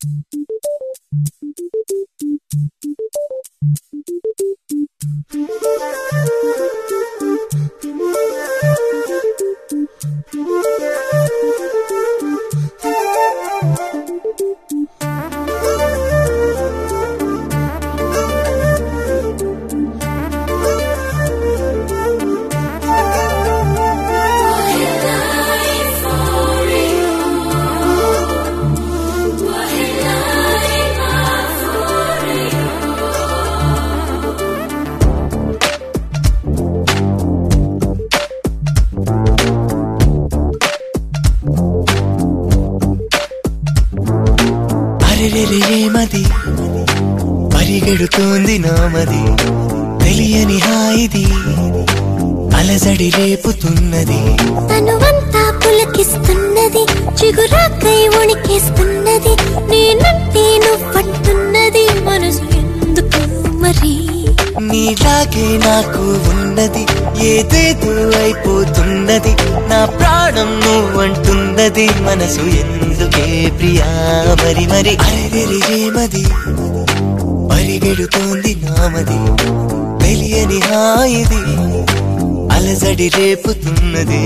అరెరెరె ఏమది పరిగెడుతోంది నామది తెలియని హాయిది అలజడి రేపుతున్నది తనువంతా పులకిస్తున్నది చిగురాకై ఉణికేస్తున్నది నేనంటే నువ్వంటున్నది మనసు ఎందుకు మరి నీలాగే నాకు ఉన్నది ఏదేదో అయిపోతున్నది నా ప్రాణం నువ్వంటున్నది మనసు ఎందుకే ప్రియా మరి మరి అరెరెరె ఏమది పరిగెడుతోంది నామది తెలియని హాయిది అలజడి రేపుతున్నది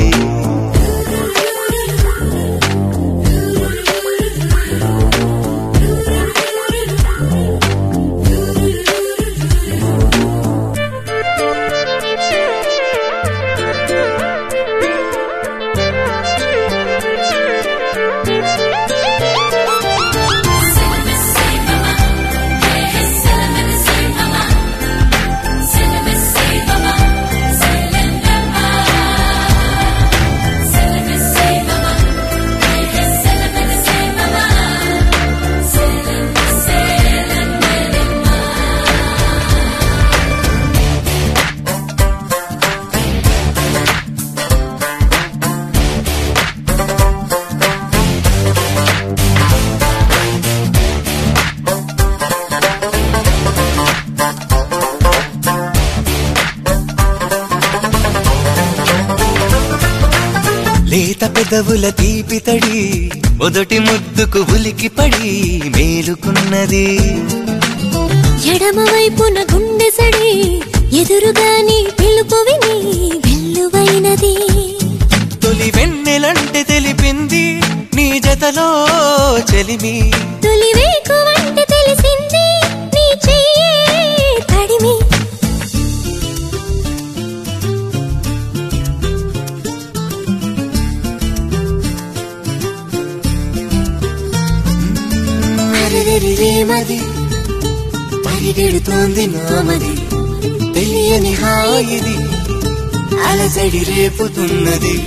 లేత పెదవుల తీపితడి మొదటి ముద్దుకు ఉలికి పడి మేలుకున్నది ఎడమ వైపున గుండె సడి ఎదురుగా నీ పిలుపు విని వెల్లువైనది తొలి వెన్నెలంటే తెలిపింది నీ జతలో చెలిమి తొలి వేకువంటే తెలిసింది నీ చెయ్యే తడిమి అరెరెరెరేమది పరిగెడుతోంది నామది తెలియని హాయిది అలజడి రేపుతున్నది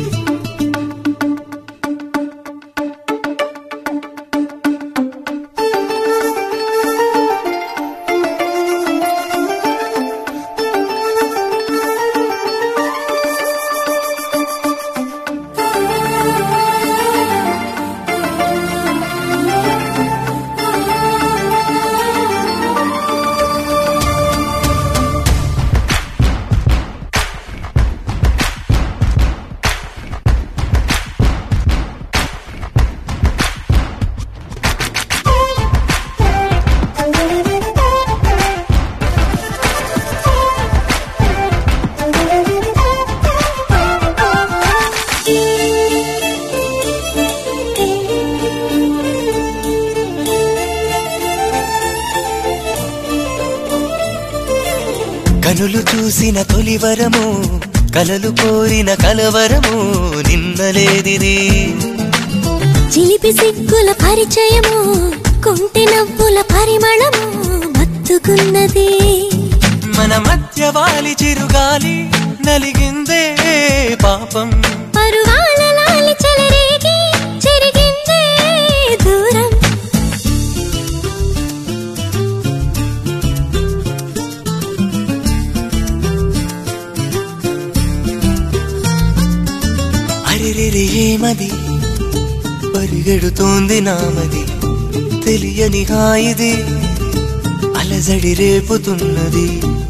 కనులు చూసిన తొలివరము కలలు కోరిన కలవరము నిన్నలేదిది చిలిపి సిగ్గుల పరిచయము కుంటి నవ్వుల పరిమళము మత్తుకున్నది మన మధ్య వాలి చిరుగాలి నలిగిందే పాపం పరువాల లాలి చెలరేగి చెరిగిందే దూరం అరెరెరె ఏమది పరిగెడుతోంది నామది తెలియని హాయిది అలజడి రేపుతున్నది